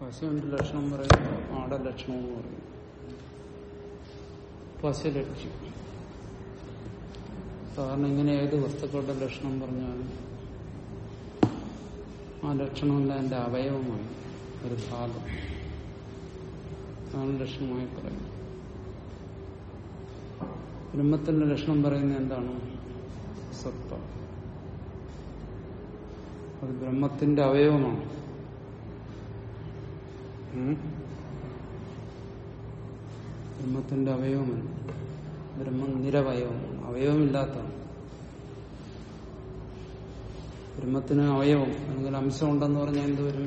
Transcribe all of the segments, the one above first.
പശുവിന്റെ ലക്ഷണം പറയുമ്പോൾ ആടെ ലക്ഷണം എന്ന് പറയും പശുലക്ഷ്യം സാധാരണ ഇങ്ങനെ ഏത് വസ്തുക്കളുടെ ലക്ഷണം പറഞ്ഞാലും ആ ലക്ഷണമല്ല എന്റെ അവയവമാണ് ഒരു ഭാഗം അതാണ് ലക്ഷണമായി പറയുന്നത് ബ്രഹ്മത്തിന്റെ ലക്ഷണം പറയുന്നത് എന്താണ് സത്ത അത് ബ്രഹ്മത്തിന്റെ അവയവമാണ് ഉം? ബ്രഹ്മത്തിന്റെ അവയവമല്ല ബ്രഹ്മം നിരവയവമാണ് അവയവമില്ലാത്തതാണ് ബ്രഹ്മത്തിന് അവയവം അല്ലെങ്കിൽ അംശം ഉണ്ടെന്ന് പറഞ്ഞാൽ എന്തുവരും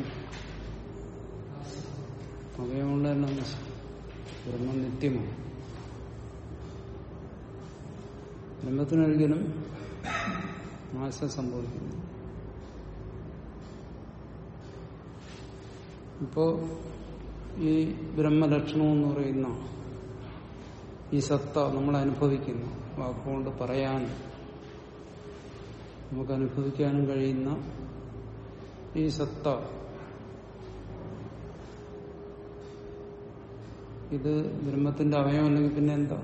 അവയവമുള്ള തന്നെ അംശം ബ്രഹ്മം നിത്യമാണ് ബ്രഹ്മത്തിനൊരിക്കലും നാശം സംഭവിക്കുന്നു ഇപ്പോ ഈ ബ്രഹ്മലക്ഷണം എന്ന് പറയുന്ന ഈ സത്ത നമ്മൾ അനുഭവിക്കുന്നു വാക്കുകൊണ്ട് പറയാൻ നമുക്ക് അനുഭവിക്കാനും കഴിയുന്ന ഈ സത്ത ഇത് ബ്രഹ്മത്തിന്റെ അവയവമല്ലെങ്കിൽ പിന്നെ എന്താ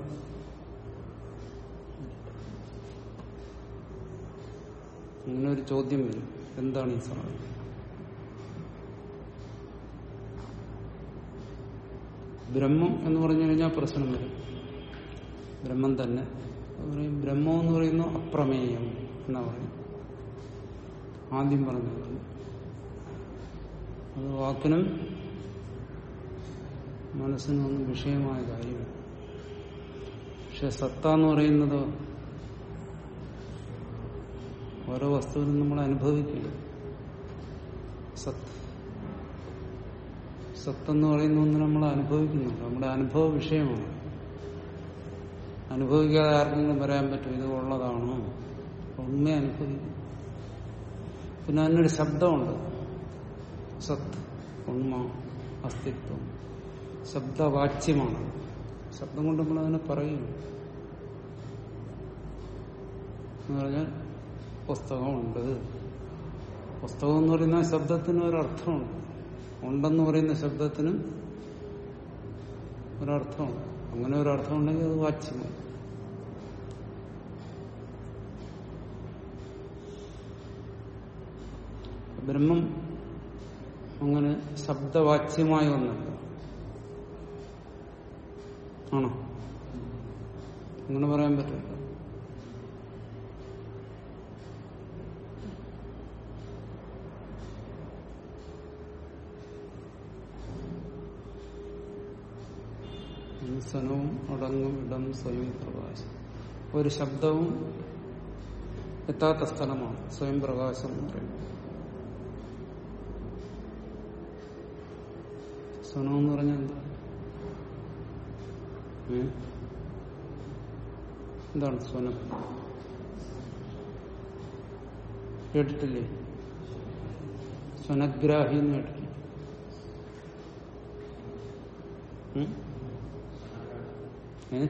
അങ്ങനെ ഒരു ചോദ്യം വരും എന്താണ് ഈ സാധനം ബ്രഹ്മം എന്ന് പറഞ്ഞു കഴിഞ്ഞാൽ പ്രശ്നം വരും ബ്രഹ്മം തന്നെ അത് പറയും ബ്രഹ്മം എന്ന് പറയുന്നു അപ്രമേയം എന്നാ പറയും ആദ്യം പറഞ്ഞത് അത് വാക്കിനും മനസ്സിനും ഒന്നും വിഷയമായ കാര്യമാണ് പക്ഷെ സത്ത എന്ന് പറയുന്നത് ഓരോ വസ്തുവിനും നമ്മൾ അനുഭവിക്കണം സത്ത് സത്തെന്ന് പറയുന്ന ഒന്ന് നമ്മൾ അനുഭവിക്കുന്നുണ്ട് നമ്മുടെ അനുഭവ വിഷയമാണ് അനുഭവിക്കാതെ ആർക്കെങ്കിലും പറയാൻ പറ്റും ഇത് ഉള്ളതാണോ ഉണ്മ അനുഭവിക്കും പിന്നെ അതിനൊരു ശബ്ദമുണ്ട് സത്ത് ഉണ്മ അസ്തിത്വം ശബ്ദവാച്യമാണ് ശബ്ദം കൊണ്ട് നമ്മൾ അതിനെ പറയും എന്ന് പറഞ്ഞാൽ പുസ്തകമുണ്ട് പുസ്തകം എന്ന് പറയുന്ന ശബ്ദത്തിന് ഒരർത്ഥമുണ്ട് ഉണ്ടെന്ന് പറയുന്ന ശബ്ദത്തിന് ഒരർത്ഥമുണ്ട് അങ്ങനെ ഒരർത്ഥം ഉണ്ടെങ്കിൽ അത് വാച്യമാണ് ബ്രഹ്മം അങ്ങനെ ശബ്ദവാച്യമായ ഒന്നല്ല ആണോ അങ്ങനെ പറയാൻ പറ്റില്ല സനവും അടങ്ങും ഇടം സ്വയം പ്രകാശം ഒരു ശബ്ദവും എത്താത്ത സ്ഥലമാണ് സ്വയം പ്രകാശം എന്ന് പറയുന്നത് സ്വനം എന്ന് പറഞ്ഞാൽ എന്താ ഏ? എന്താണ് സ്വനം കേട്ടിട്ടില്ലേ സ്വനഗ്രാഹി എന്ന് കേട്ടിട്ടില്ലേ ഉം? ഏ?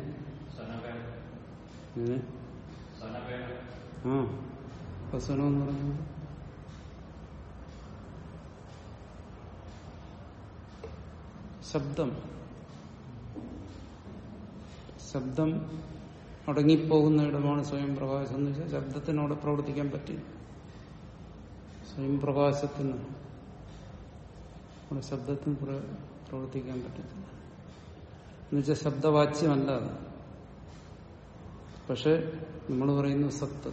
ഏ? ആ അപ്പൊ സ്വനം എന്ന് പറഞ്ഞത് ശബ്ദം ശബ്ദം അടങ്ങിപ്പോകുന്ന ഇടമാണ് സ്വയം പ്രകാശം എന്ന് വെച്ചാൽ ശബ്ദത്തിനോട് പ്രവർത്തിക്കാൻ പറ്റില്ല സ്വയം പ്രകാശത്തിന് അവിടെ ശബ്ദത്തിന് പ്ര- പ്രവർത്തിക്കാൻ പറ്റത്തില്ല എന്നുവെച്ചാൽ ശബ്ദവാച്യമല്ല അത് പക്ഷെ നമ്മൾ പറയുന്നു സത്ത്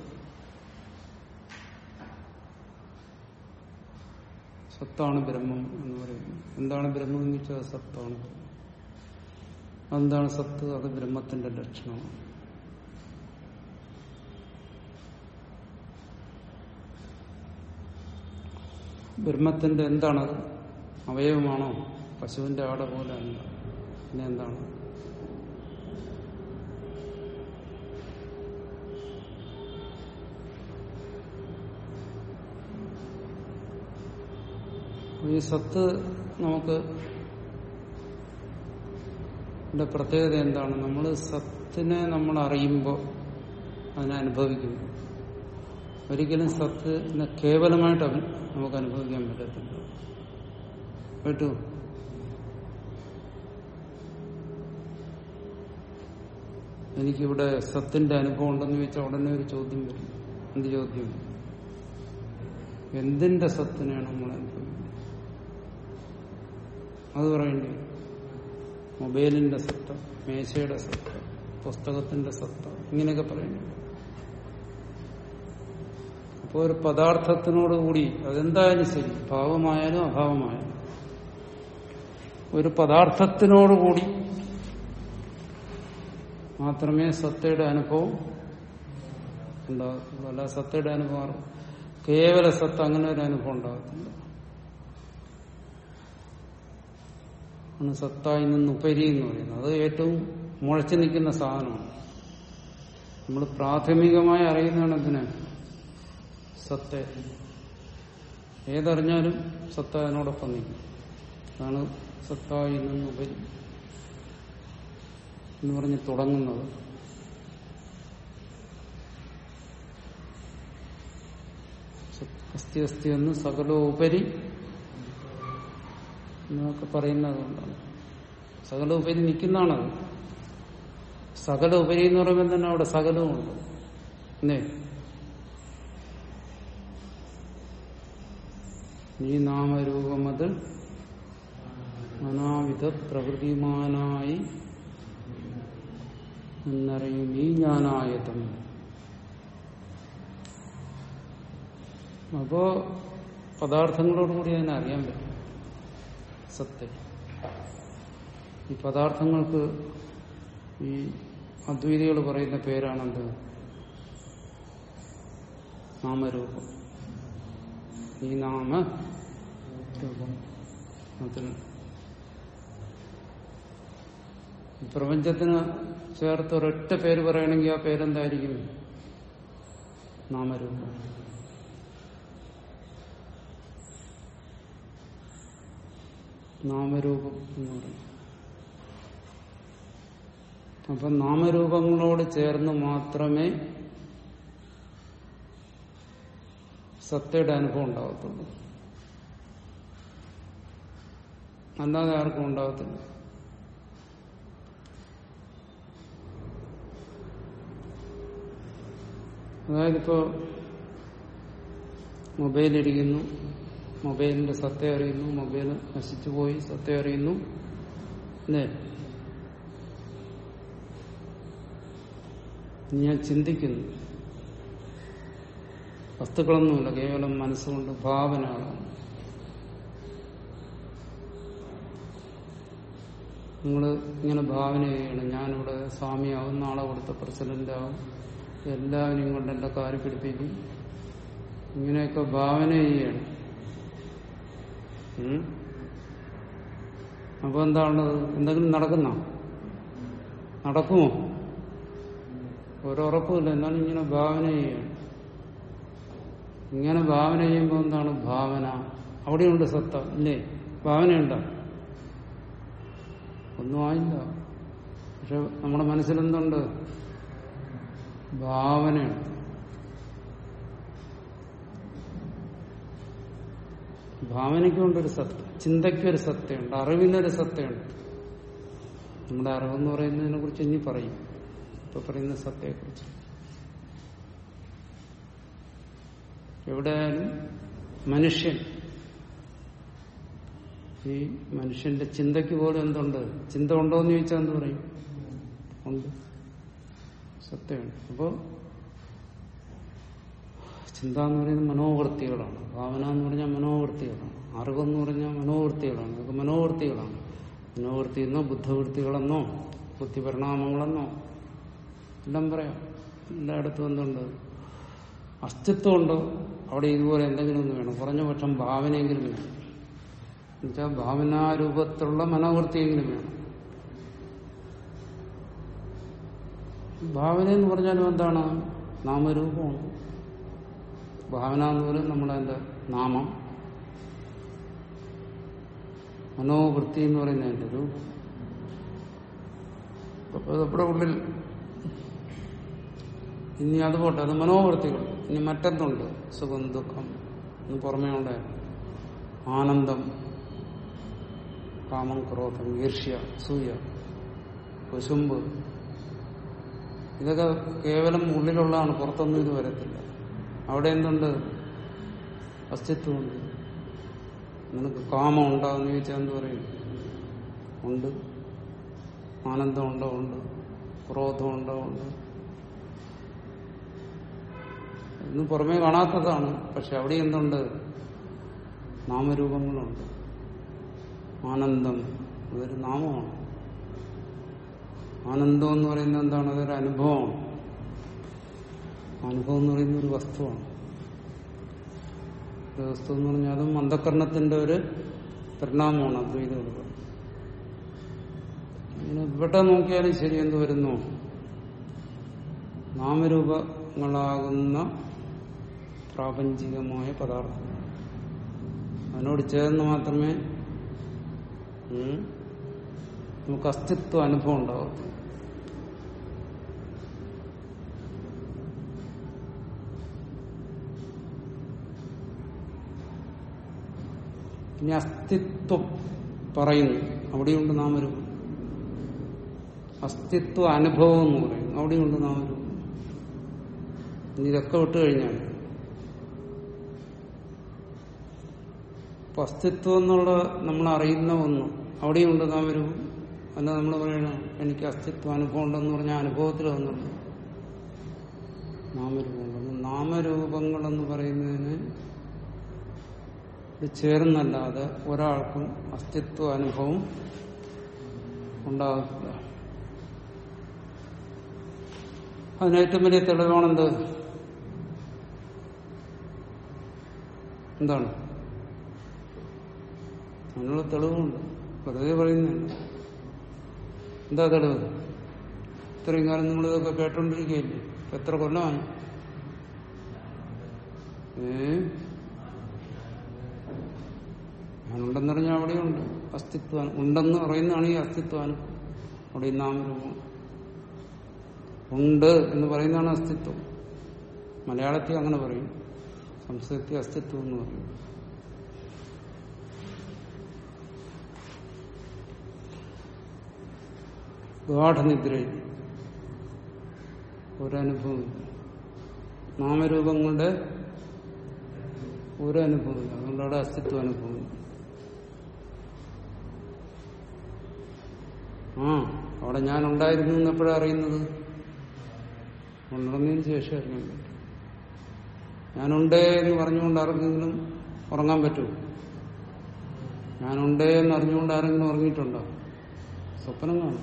സത്താണ് ബ്രഹ്മം എന്ന് പറയുന്നു എന്താണ് ബ്രഹ്മം എന്ന് വെച്ചാൽ സത്താണ് എന്താണ് സത്ത് അത് ബ്രഹ്മത്തിന്റെ ലക്ഷണമാണ് ബ്രഹ്മത്തിന്റെ എന്താണത് അവയവമാണോ പശുവിന്റെ ആട പോലെ അല്ല പിന്നെ എന്താണ് ഈ സത്ത് നമുക്ക് ഇതിന്റെ പ്രത്യേകത എന്താണ് നമ്മൾ സത്തിനെ നമ്മൾ അറിയുമ്പോൾ അതിനെ അനുഭവിക്കുന്നു ഒരിക്കലും സത്തിനെ കേവലമായിട്ട് അവ- നമുക്ക് അനുഭവിക്കാൻ പറ്റത്തില്ല കേട്ടു എനിക്കിവിടെ സത്തിന്റെ അനുഭവം ഉണ്ടെന്ന് ചോദിച്ചാൽ ഉടനെ ഒരു ചോദ്യം വരും എന്ത് ചോദ്യം എന്തിന്റെ സത്തിനെയാണ് നമ്മൾ അനുഭവിക്കുന്നത് അത് പറയേണ്ടി വരും. മൊബൈലിന്റെ സത്ത മേശയുടെ സത്ത പുസ്തകത്തിന്റെ സത്ത ഇങ്ങനെയൊക്കെ പറയേണ്ടി വരും. അപ്പോൾ ഒരു പദാർത്ഥത്തിനോട് കൂടി അതെന്തായാലും ശരി ഭാവമായാലും അഭാവമായാലും ഒരു പദാർത്ഥത്തിനോടുകൂടി മാത്രമേ സത്തയുടെ അനുഭവം ഉണ്ടാകത്തുള്ളൂ അല്ല സത്തയുടെ അനുഭവം കേവല സത്ത അങ്ങനെ ഒരു അനുഭവം ഉണ്ടാകത്തില്ല ആണ് സത്തായി നിന്ന് ഉപരി എന്ന് പറയുന്നത് അത് ഏറ്റവും മുളച്ചു നിൽക്കുന്ന സാധനമാണ് നമ്മൾ പ്രാഥമികമായി അറിയുന്നതാണ് എന്തിന് സത്ത ഏതറിഞ്ഞാലും സത്ത അതിനോടൊപ്പം നിൽക്കും അതാണ് സത്തായി നിന്നുപരി എന്ന് പറഞ്ഞ് തുടങ്ങുന്നത് അസ്ഥി അസ്ഥി എന്ന് സകലോപരി എന്നൊക്കെ പറയുന്നത് കൊണ്ടാണ് സകലോപരി നിൽക്കുന്നതാണത് സകല ഉപരി എന്ന് പറയുമ്പോൾ തന്നെ അവിടെ സകലവുമുണ്ട് അല്ലേ ഈ നാമരൂപമത് നാനാവിധ പ്രകൃതിമാനായി എന്നറിയും ഈ ജ്ഞാനായതം അപ്പോ പദാർത്ഥങ്ങളോടുകൂടി അതിനെ അറിയാൻ പറ്റും സത്യം ഈ പദാർത്ഥങ്ങൾക്ക് ഈ അദ്വൈതികൾ പറയുന്ന പേരാണെന്ത് നാമരൂപം ഈ നാമ രൂപം അതിന് ഈ പ്രപഞ്ചത്തിന് ചേർത്ത് ഒരൊറ്റ പേര് പറയണമെങ്കിൽ ആ പേരെന്തായിരിക്കും നാമരൂപം നാമരൂപം എന്ന് പറയും അപ്പൊ നാമരൂപങ്ങളോട് ചേർന്ന് മാത്രമേ സത്തയുടെ അനുഭവം ഉണ്ടാകത്തുള്ളൂ അല്ലാതെ ആർക്കും ഉണ്ടാകത്തില്ല അതായത് ഇപ്പോ മൊബൈൽ ഇരിക്കുന്നു മൊബൈലിന്റെ സത്യം അറിയുന്നു മൊബൈൽ നശിച്ചു പോയി സത്യം അറിയുന്നു അല്ലേ ഞാൻ ചിന്തിക്കുന്നു വസ്തുക്കളൊന്നുമില്ല കേവലം മനസ്സുകൊണ്ട് ഭാവനകളാണ് നിങ്ങൾ ഇങ്ങനെ ഭാവന ചെയ്യണം ഞാനിവിടെ സ്വാമിയാവും നാളെ കൊടുത്ത പ്രസിഡന്റ് ആവും എല്ലാവരെയും കൊണ്ട് എന്റെ കാര് പിടിപ്പിക്കും ഇങ്ങനെയൊക്കെ ഭാവന ചെയ്യണം ഉം? അപ്പൊ എന്താണുള്ളത് എന്തെങ്കിലും നടക്കുന്നോ നടക്കുമോ ഒരുറപ്പുമില്ല എന്നാലും ഇങ്ങനെ ഭാവന ചെയ്യണം ഇങ്ങനെ ഭാവന ചെയ്യുമ്പോൾ എന്താണ് ഭാവന അവിടെയുണ്ട് സത്ത ഇല്ലേ ഭാവനയുണ്ടോ ഒന്നും ആയില്ല പക്ഷെ നമ്മുടെ മനസ്സിലെന്തുണ്ട് ഭാവനയുണ്ട് ഭാവനയ്ക്കുണ്ടൊരു സത്ത ചിന്തയ്ക്കൊരു സത്തയുണ്ട് അറിവിനൊരു സത്തയുണ്ട് നമ്മുടെ അറിവെന്ന് പറയുന്നതിനെ കുറിച്ച് ഇനി പറയും ഇപ്പൊ പറയുന്ന സത്തയെക്കുറിച്ച് എവിടെയായാലും മനുഷ്യൻ ഈ മനുഷ്യന്റെ ചിന്തയ്ക്ക് പോലും എന്തുണ്ട് ചിന്ത ഉണ്ടോ എന്ന് ചോദിച്ചാൽ എന്ത് പറയും ഉണ്ട് സത്യമുണ്ട് അപ്പോ ചിന്ത എന്ന് പറയുന്നത് മനോവൃത്തികളാണ് ഭാവന എന്ന് പറഞ്ഞാൽ മനോവൃത്തികളാണ് അറിവെന്ന് പറഞ്ഞാൽ മനോവൃത്തികളാണ് അതൊക്കെ മനോവൃത്തികളാണ് മനോവൃത്തി എന്നോ ബുദ്ധവൃത്തികളെന്നോ ബുദ്ധിപരിണാമങ്ങളെന്നോ എല്ലാം പറയാം എല്ലായിടത്തും എന്തുണ്ട് അസ്തിത്വമുണ്ടോ അവിടെ ഇതുപോലെ എന്തെങ്കിലും ഒന്ന് വേണം കുറഞ്ഞ പക്ഷം ഭാവനയെങ്കിലും വേണം എന്നുവെച്ചാൽ ഭാവനാരൂപത്തിലുള്ള മനോവൃത്തിയെങ്കിലും വേണം ഭാവന എന്ന് പറഞ്ഞാലും എന്താണ് നാമരൂപമാണ് ഭാവന എന്ന് പറയുന്നത് നമ്മളതിന്റെ നാമം മനോവൃത്തി എന്ന് പറയുന്നതിന്റെ രൂപം അപ്പൊ നമ്മുടെ ഉള്ളിൽ ഇനി അത് പോട്ടെ അത് മനോവൃത്തികൾ ഇനി മറ്റൊന്നുണ്ട് സുഖം ദുഃഖം എന്ന് പുറമേ ഉണ്ട് ആനന്ദം കാമം ക്രോധം ഈർഷ്യ സൂയ കുശുമ്പ് ഇതൊക്കെ കേവലം ഉള്ളിലുള്ളതാണ് പുറത്തൊന്നും ഇത് വരത്തില്ല അവിടെ എന്തുണ്ട് അസ്തിത്വമുണ്ട് നിനക്ക് കാമം ഉണ്ടാകുന്ന ചോദിച്ചാൽ എന്ത് പറയും ഉണ്ട് ആനന്ദമുണ്ടോ ഉണ്ട് ക്രോധമുണ്ടോ ഉണ്ട് ഇന്ന് പുറമേ കാണാത്തതാണ് പക്ഷെ അവിടെ എന്തുണ്ട് നാമരൂപങ്ങളുണ്ട് ആനന്ദം അതൊരു നാമമാണ് ആനന്ദം എന്ന് പറയുന്നത് എന്താണ് അതൊരു അനുഭവമാണ് അനുഭവം എന്ന് പറയുന്ന ഒരു വസ്തുവാണ് ഒരു വസ്തു എന്ന് പറഞ്ഞാൽ അതും അന്ധകരണത്തിന്റെ ഒരു പരിണാമമാണ് അദ്വൈതകൾ അങ്ങനെ ഇവിടെ നോക്കിയാലും ശരി എന്ത് വരുന്നു നാമരൂപങ്ങളാകുന്ന പ്രാപഞ്ചികമായ പദാർത്ഥം അതിനോട് ചേർന്ന് മാത്രമേ ഉം, നമുക്ക് അസ്തിത്വ അനുഭവം ഉണ്ടാകത്തു ഇനി അസ്തിത്വം പറയുന്നു അവിടെയുണ്ട് നാമരൂപം അസ്തിത്വ അനുഭവം എന്ന് പറയുന്നു അവിടെയുണ്ട് നാമരൂപം ഇനി ഇതൊക്കെ വിട്ടു കഴിഞ്ഞാൽ അപ്പൊ അസ്തിത്വം എന്നുള്ള നമ്മൾ അറിയുന്ന ഒന്ന് അവിടെയുണ്ട് നാമരൂപം അല്ല നമ്മൾ പറയണം എനിക്ക് അസ്തിത്വ അനുഭവം ഉണ്ടെന്ന് പറഞ്ഞാൽ അനുഭവത്തിൽ വന്നുണ്ട് നാമരൂപമുണ്ടെന്ന് നാമരൂപങ്ങളെന്ന് പറയുന്നതിന് ഇത് ചേർന്നല്ലാതെ ഒരാൾക്കും അസ്തിത്വ അനുഭവം ഉണ്ടാകത്തില്ല അതിന് ഏറ്റവും വലിയ തെളിവാണെന്ത് എന്താണ് അതിനുള്ള തെളിവുണ്ട് വെറുതെ പറയുന്നില്ല എന്താ തെളിവ് ഇത്രയും കാലം നിങ്ങളിതൊക്കെ കേട്ടോണ്ടിരിക്കുകയല്ലേ ഇപ്പൊ എത്ര കൊല്ലമായി ഏ ഞാനുണ്ടെന്ന് പറഞ്ഞാൽ അവിടെയുണ്ട് അസ്തിത്വം ഉണ്ടെന്ന് പറയുന്നതാണ് ഈ അസ്തിത്വാനം അവിടെ ഈ നാമരൂപം ഉണ്ട് എന്ന് പറയുന്നതാണ് അസ്തിത്വം മലയാളത്തിൽ അങ്ങനെ പറയും സംസ്കൃതി അസ്തിത്വം എന്ന് പറയും ഗാഠനിദ്രയിൽ ഒരനുഭവമില്ല നാമരൂപങ്ങളുടെ ഒരനുഭവമില്ല അതുകൊണ്ട് അവിടെ അസ്തിത്വ അനുഭവമില്ല ആ അവിടെ ഞാൻ ഉണ്ടായിരുന്നു എന്ന് എപ്പോഴാണ് അറിയുന്നത് ഉണർന്നതിന് ശേഷം അറിയാൻ പറ്റും ഞാനുണ്ട് എന്ന് പറഞ്ഞുകൊണ്ട് ആർക്കെങ്കിലും ഉറങ്ങാൻ പറ്റുമോ ഞാനുണ്ട് എന്ന് അറിഞ്ഞുകൊണ്ട് ആരെങ്കിലും ഉറങ്ങിയിട്ടുണ്ടോ സ്വപ്നം കാണും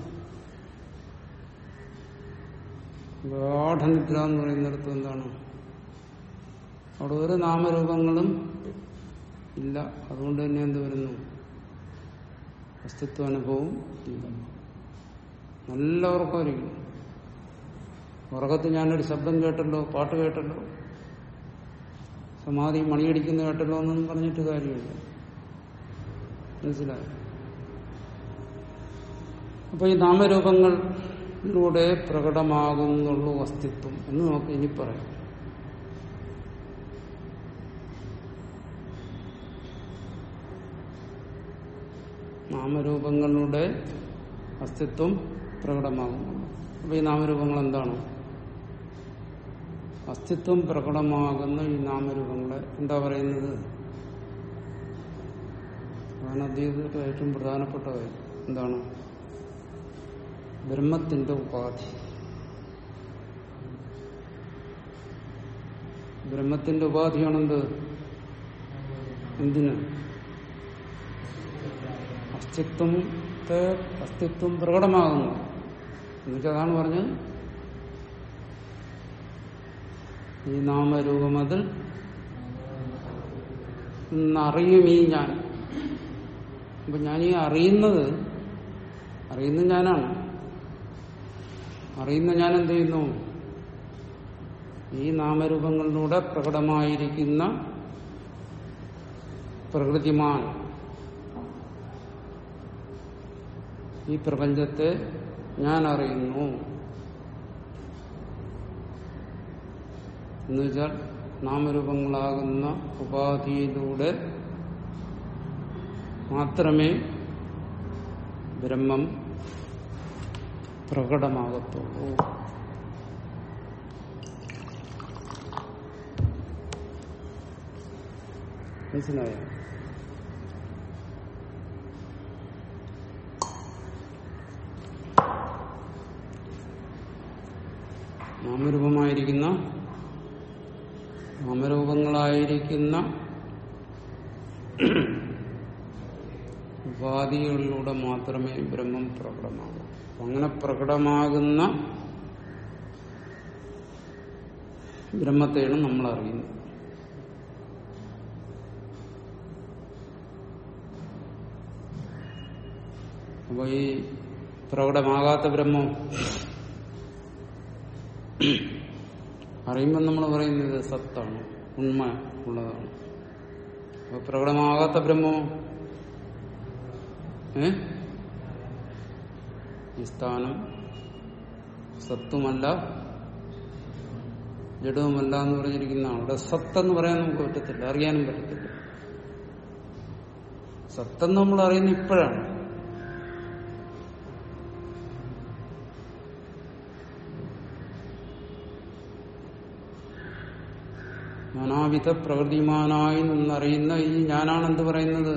ഗാഠനിദ്ര എന്ന് പറയുന്നിടത്ത് എന്താണ് അവിടെ ഒരു നാമരൂപങ്ങളും ഇല്ല അതുകൊണ്ട് തന്നെ എന്ത് വരുന്നു അസ്തിത്വ അനുഭവം ഇല്ല നല്ല ഉറക്കമായിരിക്കും ഉറക്കത്തിൽ ഞാനൊരു ശബ്ദം കേട്ടല്ലോ പാട്ട് കേട്ടല്ലോ സമാധി മണിയടിക്കുന്ന കേട്ടല്ലോ എന്നൊന്നും പറഞ്ഞിട്ട് കാര്യമില്ല മനസ്സിലായി അപ്പൊ ഈ നാമരൂപങ്ങളിലൂടെ പ്രകടമാകുന്നുള്ളൂ അസ്തിത്വം എന്ന് നമുക്ക് ഇനി പറയാം നാമരൂപങ്ങളുടെ അസ്തിത്വം പ്രകടമാകുന്നുള്ളൂ അപ്പൊ ഈ നാമരൂപങ്ങൾ എന്താണ് അസ്തിത്വം പ്രകടമാകുന്ന ഈ നാമരൂപങ്ങളെ എന്താ പറയുന്നത് അതാണ് അദ്ദേഹത്തിന്റെ ഏറ്റവും പ്രധാനപ്പെട്ട കാര്യം എന്താണ് ബ്രഹ്മത്തിന്റെ ഉപാധി ബ്രഹ്മത്തിന്റെ ഉപാധിയാണെന്ത് എന്തിന് അസ്തിത്വത്തെ അസ്തിത്വം പ്രകടമാകുന്നു എന്നുവെച്ചാൽ അതാണ് പറഞ്ഞത് ഈ നാമരൂപം അതിൽ അറിയും ഈ ഞാൻ അപ്പൊ ഞാൻ ഈ അറിയുന്നത് അറിയുന്ന ഞാനാണ് അറിയുന്ന ഞാൻ എന്ത് ചെയ്യുന്നു ഈ നാമരൂപങ്ങളിലൂടെ പ്രകടമായിരിക്കുന്ന പ്രകൃതിമാൻ ഈ പ്രപഞ്ചത്തെ ഞാൻ അറിയുന്നു എന്നുവെച്ചാൽ നാമരൂപങ്ങളാകുന്ന ഉപാധിയിലൂടെ മാത്രമേ ബ്രഹ്മം പ്രകടമാകത്തുള്ളൂ മനസ്സിലായോ നാമരൂപമായിരിക്കുന്ന നാമരൂപങ്ങളായിരിക്കുന്ന ഉപാധികളിലൂടെ മാത്രമേ ബ്രഹ്മം പ്രകടമാകൂ അങ്ങനെ പ്രകടമാകുന്ന ബ്രഹ്മത്തെയാണ് നമ്മൾ അറിയുന്നത് അപ്പൊ ഈ പ്രകടമാകാത്ത ബ്രഹ്മം അറിയുമ്പോൾ നമ്മൾ പറയുന്നത് സത്താണ് ഉണ്മ ഉള്ളതാണ് അപ്പൊ പ്രകടമാകാത്ത ബ്രഹ്മോ ഏ ഈ സ്ഥാനം സത്തുമല്ല ജഡവുമല്ല എന്ന് പറഞ്ഞിരിക്കുന്ന അവിടെ സത്തെന്ന് പറയാൻ നമുക്ക് പറ്റത്തില്ല അറിയാനും പറ്റത്തില്ല സത്തെന്ന് നമ്മൾ അറിയുന്ന ഇപ്പോഴാണ് നാനാവിധ പ്രകൃതിമാനായി നിന്നറിയുന്ന ഈ ഞാനാണ് എന്ത് പറയുന്നത്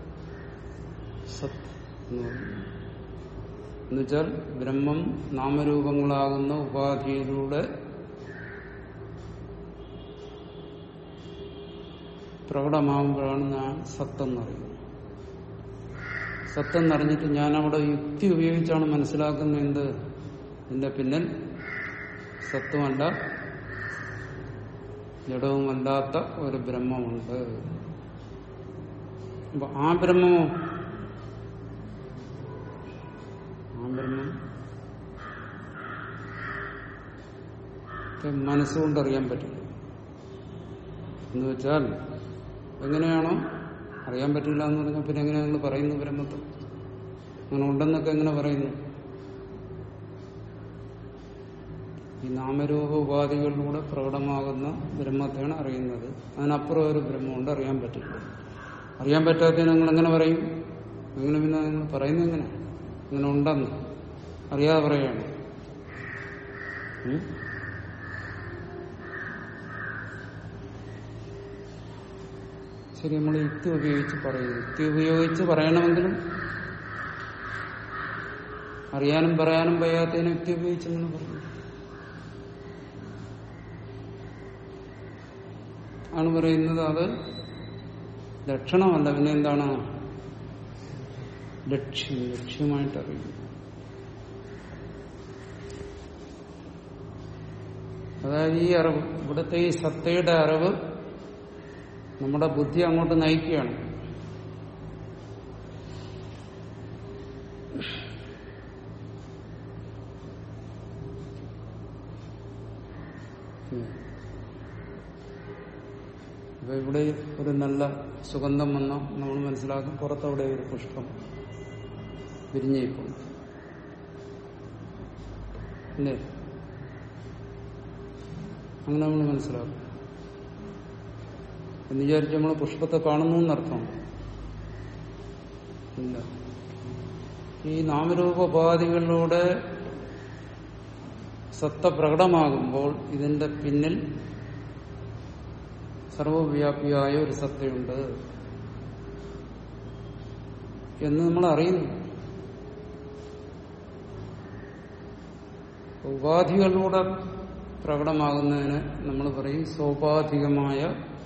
സത്ത് എന്ന് പറയുന്നത് എന്നുവെച്ചാൽ ബ്രഹ്മം നാമരൂപങ്ങളാകുന്ന ഉപാധിയിലൂടെ പ്രകടമാകുമ്പോഴാണ് ഞാൻ സത്തെന്നറിയുന്നത് സത്തെന്നറിഞ്ഞിട്ട് ഞാൻ അവിടെ യുക്തി ഉപയോഗിച്ചാണ് മനസ്സിലാക്കുന്നത് എന്ത് എന്റെ പിന്നിൽ സത്വമല്ല ജഡവുമല്ലാത്ത ഒരു ബ്രഹ്മമുണ്ട് അപ്പൊ ആ ബ്രഹ്മമോ ആ ബ്രഹ്മം മനസ്സുകൊണ്ട് അറിയാൻ പറ്റില്ല എന്ന് വെച്ചാൽ എങ്ങനെയാണോ അറിയാൻ പറ്റില്ല എന്ന് പറഞ്ഞാൽ പിന്നെ എങ്ങനെ നിങ്ങൾ പറയുന്നു ബ്രഹ്മത്തെ അങ്ങനെ ഉണ്ടെന്നൊക്കെ എങ്ങനെ പറയുന്നു ഈ നാമരൂപ ഉപാധികളിലൂടെ പ്രകടമാകുന്ന ബ്രഹ്മത്തെയാണ് അറിയുന്നത് അതിനപ്പുറം ഒരു ബ്രഹ്മമുണ്ട് അറിയാൻ പറ്റില്ല അറിയാൻ പറ്റാത്തതിന് നിങ്ങൾ എങ്ങനെ പറയും എങ്ങനെ പിന്നെ നിങ്ങൾ പറയുന്നത് എങ്ങനെ ഇങ്ങനെ ഉണ്ടെന്ന് അറിയാതെ പറയാണ് ഉം? ശരി നമ്മൾ യുക്തി ഉപയോഗിച്ച് പറയും യുക്തി ഉപയോഗിച്ച് പറയണമെങ്കിലും അറിയാനും പറയാനും വയ്യാത്തതിന് യുക്തി ഉപയോഗിച്ച് അങ്ങനെ പറയും ആണ് പറയുന്നത് അത് ലക്ഷണമല്ല പിന്നെ എന്താണ് ലക്ഷ്യം ലക്ഷ്യമായിട്ട് അറിയും അതായത് ഈ അറിവ് ഇവിടുത്തെ ഈ സത്തയുടെ അറിവ് നമ്മുടെ ബുദ്ധി അങ്ങോട്ട് നയിക്കുകയാണ് ഉം. അപ്പൊ ഇവിടെ ഒരു നല്ല സുഗന്ധം വന്ന നമ്മൾ മനസ്സിലാക്കും പുറത്തവിടെ ഒരു പുഷ്പം വിരിഞ്ഞിരിക്കുന്നു അല്ലേ അങ്ങനെ നമ്മൾ മനസ്സിലാക്കും എന്ന് വിചാരിച്ച് നമ്മൾ പുഷ്പത്തെ കാണുന്നു എന്നർത്ഥം ഇല്ല ഈ നാമരൂപോപാധികളിലൂടെ സത്ത പ്രകടമാകുമ്പോൾ ഇതിന്റെ പിന്നിൽ സർവവ്യാപിയായ ഒരു സത്തയുണ്ട് എന്ന് നമ്മൾ അറിയുന്നു ഉപാധികളിലൂടെ പ്രകടമാകുന്നതിന് നമ്മൾ പറയും സോപാധികമായ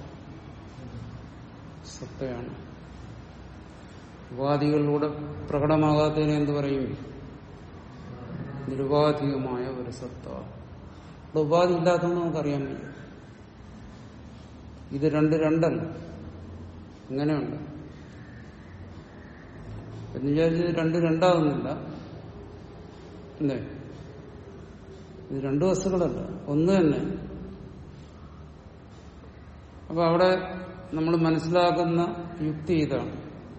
സത്തയാണ് ഉപാധികളിലൂടെ പ്രകടമാകാത്തതിനെ എന്ത് പറയും നിരുപാധികമായ ഒരു സത്ത ഇവിടെ ഉപാധി ഇല്ലാത്തതെന്ന് നമുക്കറിയാൻ വയ്യ ഇത് രണ്ട് രണ്ടല്ല ഇങ്ങനെയുണ്ട് എന്ന് വിചാരിച്ചത് രണ്ട് രണ്ടാകുന്നില്ല അല്ലേ ഇത് രണ്ടു വസ്തുക്കളല്ല ഒന്ന് തന്നെ അപ്പൊ അവിടെ നമ്മൾ മനസ്സിലാക്കുന്ന യുക്തി ഇതാണ്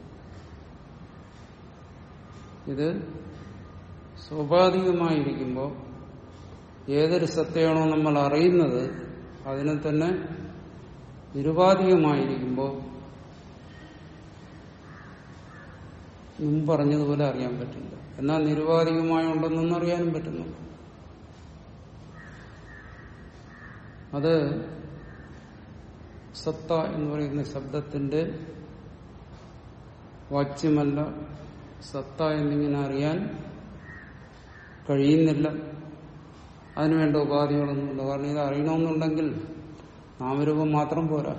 ഇത് സ്വാഭാവികമായിരിക്കുമ്പോൾ ഏതൊരു സത്യമാണോ നമ്മൾ അറിയുന്നത് അതിനെ തന്നെ നിരുപാധികമായിരിക്കുമ്പോൾ മുമ്പ് പറഞ്ഞതുപോലെ അറിയാൻ പറ്റില്ല എന്നാൽ നിരുപാധികമായി ഉണ്ടെന്നൊന്നും അറിയാനും പറ്റുന്നു അത് സത്ത എന്ന് പറയുന്ന ശബ്ദത്തിന്റെ വാച്യമല്ല സത്ത എന്നിങ്ങനെ അറിയാൻ കഴിയുന്നില്ല അതിനുവേണ്ട ഉപാധികളൊന്നുമില്ല കാരണം ഇത് അറിയണമെന്നുണ്ടെങ്കിൽ നാമരൂപം മാത്രം പോരാ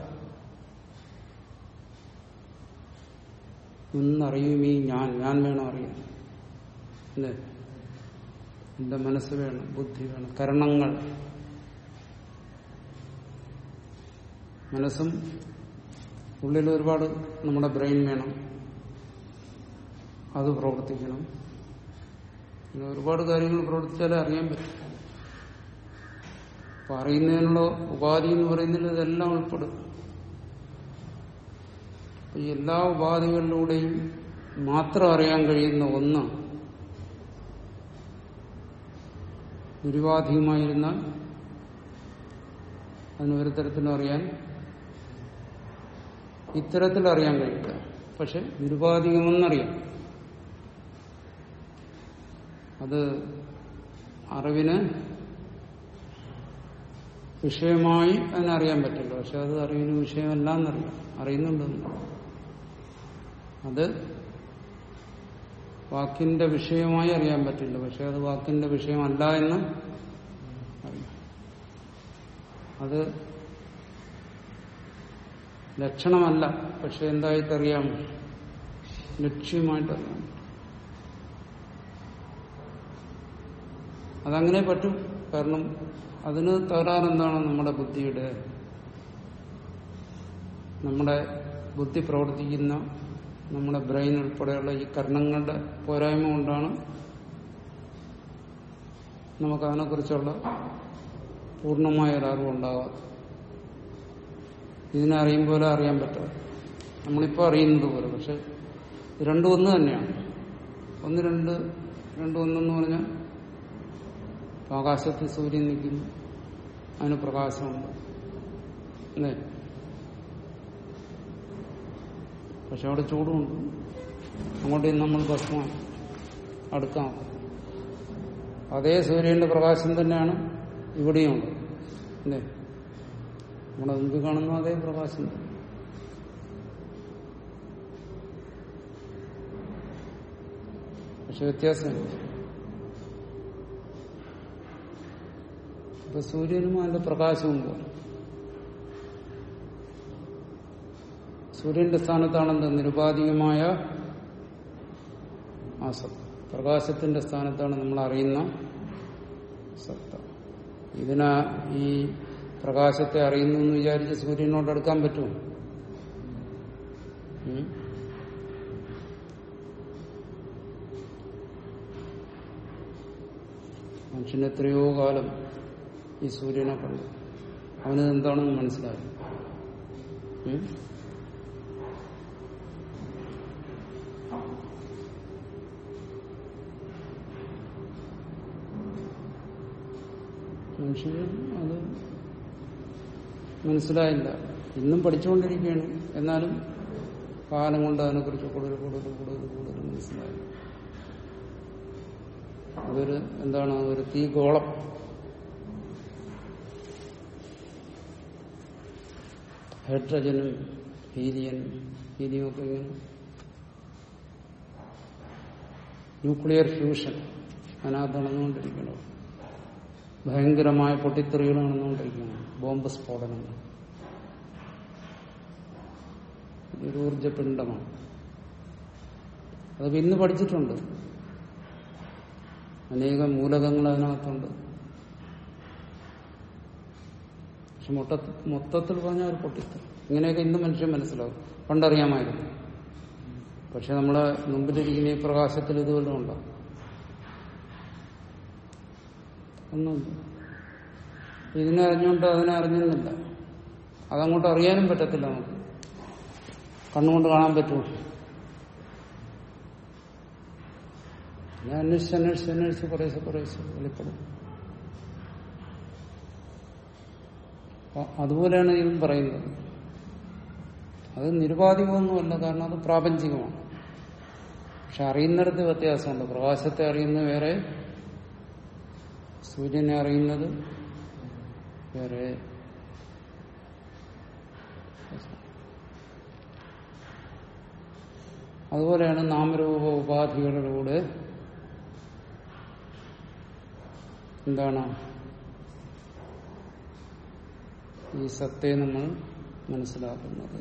ഇന്നറിയും ഈ ഞാൻ ഞാൻ വേണം അറിയാൻ അല്ലേ എന്റെ മനസ്സ് വേണം ബുദ്ധി വേണം കരണങ്ങൾ മനസ്സും ഉള്ളിൽ ഒരുപാട് നമ്മുടെ ബ്രെയിൻ വേണം അത് പ്രവർത്തിക്കണം പിന്നെ ഒരുപാട് കാര്യങ്ങൾ പ്രവർത്തിച്ചാലേ അറിയാൻ പറ്റും അപ്പൊ അറിയുന്നതിനുള്ള ഉപാധി എന്ന് പറയുന്നതിൽ ഇതെല്ലാം ഉൾപ്പെടും അപ്പൊ ഈ എല്ലാ ഉപാധികളിലൂടെയും മാത്രം അറിയാൻ കഴിയുന്ന ഒന്ന് നിരുപാധികമായിരുന്നാൽ അതിന് ഒരു തരത്തിലും അറിയാൻ ഇത്തരത്തിൽ അറിയാൻ കഴിയില്ല പക്ഷെ നിരുപാധികമെന്നറിയാം അത് അറിവിന് വിഷയമായി അതിനറിയാൻ പറ്റില്ല പക്ഷെ അത് അറിവിന് വിഷയമല്ല എന്നറിയാം അറിയുന്നുണ്ടെന്ന് അത് വാക്കിന്റെ വിഷയമായി അറിയാൻ പറ്റില്ല പക്ഷെ അത് വാക്കിന്റെ വിഷയമല്ല എന്ന് അറിയാം അത് ലക്ഷണമല്ല പക്ഷെ എന്തായിട്ടറിയാം ലക്ഷ്യമായിട്ടറിയാം അതങ്ങനെ പറ്റും കാരണം അതിന് തകരാറെന്താണ് നമ്മുടെ ബുദ്ധിയുടെ നമ്മുടെ ബുദ്ധി പ്രവർത്തിക്കുന്ന നമ്മുടെ ബ്രെയിൻ ഉൾപ്പെടെയുള്ള ഈ കർണങ്ങളുടെ പോരായ്മ കൊണ്ടാണ് നമുക്ക് അതിനെക്കുറിച്ചുള്ള പൂർണ്ണമായ ഒരു അറിവുണ്ടാകാത്തത് ഇതിനെ അറിയും പോലെ അറിയാൻ പറ്റാതെ നമ്മളിപ്പോൾ അറിയുന്നത് പോലെ പക്ഷെ ഇത് രണ്ടും ഒന്ന് തന്നെയാണ് ഒന്ന് രണ്ട് രണ്ടും ഒന്നെന്ന് പറഞ്ഞാൽ ഇപ്പൊ ആകാശത്ത് സൂര്യൻ നിൽക്കുന്നു അതിന് പ്രകാശമുണ്ട് അല്ലേ പക്ഷെ അവിടെ ചൂടുമുണ്ട് അങ്ങോട്ട് ഇന്ന് നമ്മൾ ഭക്ഷണം അടുക്കാം അതേ സൂര്യന്റെ പ്രകാശം തന്നെയാണ് ഇവിടെയുണ്ട് അല്ലേ നമ്മുടെ മുമ്പിൽ കാണുന്ന അതേ പ്രകാശം തന്നെ. പക്ഷെ വ്യത്യാസമുണ്ട് അപ്പൊ സൂര്യനും അതിന്റെ പ്രകാശവും പോലെ സൂര്യന്റെ സ്ഥാനത്താണെന്ത് നിരുപാധികമായ ആ സത്ത പ്രകാശത്തിന്റെ സ്ഥാനത്താണ് നമ്മൾ അറിയുന്ന സത്ത ഇതിനാ ഈ പ്രകാശത്തെ അറിയുന്നു എന്ന് വിചാരിച്ച് സൂര്യനോട് അടുക്കാൻ പറ്റുമോ ഉം? മനുഷ്യൻ എത്രയോ കാലം ഈ സൂര്യനെ കണ്ടു അവന് എന്താണെന്ന് മനസ്സിലായി ഉം? മനുഷ്യന് അത് മനസ്സിലായില്ല ഇന്നും പഠിച്ചുകൊണ്ടിരിക്കുകയാണ് എന്നാലും കാലം കൊണ്ട് അതിനെക്കുറിച്ച് കൂടുതൽ കൂടുതൽ കൂടുതൽ കൂടുതൽ മനസ്സിലായി അതൊരു എന്താണ് ഒരു തീഗോളം ഹൈഡ്രജനും ഹീലിയനും ഹീലിയും ഒക്കെ ഇങ്ങനെ ന്യൂക്ലിയർ ഫ്യൂഷൻ അതിനകത്ത് നടന്നുകൊണ്ടിരിക്കണം ഭയങ്കരമായ പൊട്ടിത്തെറികൾ നടന്നുകൊണ്ടിരിക്കുകയാണ് ബോംബ് സ്ഫോടനങ്ങൾ ഒരു ഊർജപിണ്ഡമാണ് അതൊക്കെ ഇന്ന് പഠിച്ചിട്ടുണ്ട് അനേകം മൂലകങ്ങൾ അതിനകത്തുണ്ട് പക്ഷെ മൊത്ത മൊത്തത്തിൽ പറഞ്ഞാൽ ഒരു പൊട്ടിത്തെറി ഇങ്ങനെയൊക്കെ ഇന്ന് മനുഷ്യൻ മനസ്സിലാവും പണ്ടറിയാമായിരുന്നു പക്ഷെ നമ്മളെ മുമ്പിലിരിക്കുന്ന ഈ പ്രകാശത്തിൽ ഇതുവല്ലതും ഉണ്ടോ ഒന്നുമില്ല ഇതിനെ അറിഞ്ഞുകൊണ്ട് അതിനെ അറിഞ്ഞെന്നില്ല അതങ്ങോട്ട് അറിയാനും പറ്റത്തില്ല നമുക്ക് കണ്ണുകൊണ്ട് കാണാൻ പറ്റുമോ ഞാൻ അന്വേഷിച്ച് അന്വേഷിച്ച് അന്വേഷിച്ച് കുറേശ്ശെ കുറേശ്ശെ വെളിപ്പെടും അപ്പൊ അതുപോലെയാണ് ഇതും പറയുന്നത് അത് നിരുപാധികമൊന്നുമല്ല കാരണം അത് പ്രാപഞ്ചികമാണ് പക്ഷെ അറിയുന്നിടത്ത് വ്യത്യാസമുണ്ട് പ്രകാശത്തെ അറിയുന്നത് വേറെ സൂര്യനെ അറിയുന്നത് വേറെ അതുപോലെയാണ് നാമരൂപ ഉപാധികളിലൂടെ എന്താണ് ഈ സത്തെ നമ്മൾ മനസ്സിലാക്കുന്നത്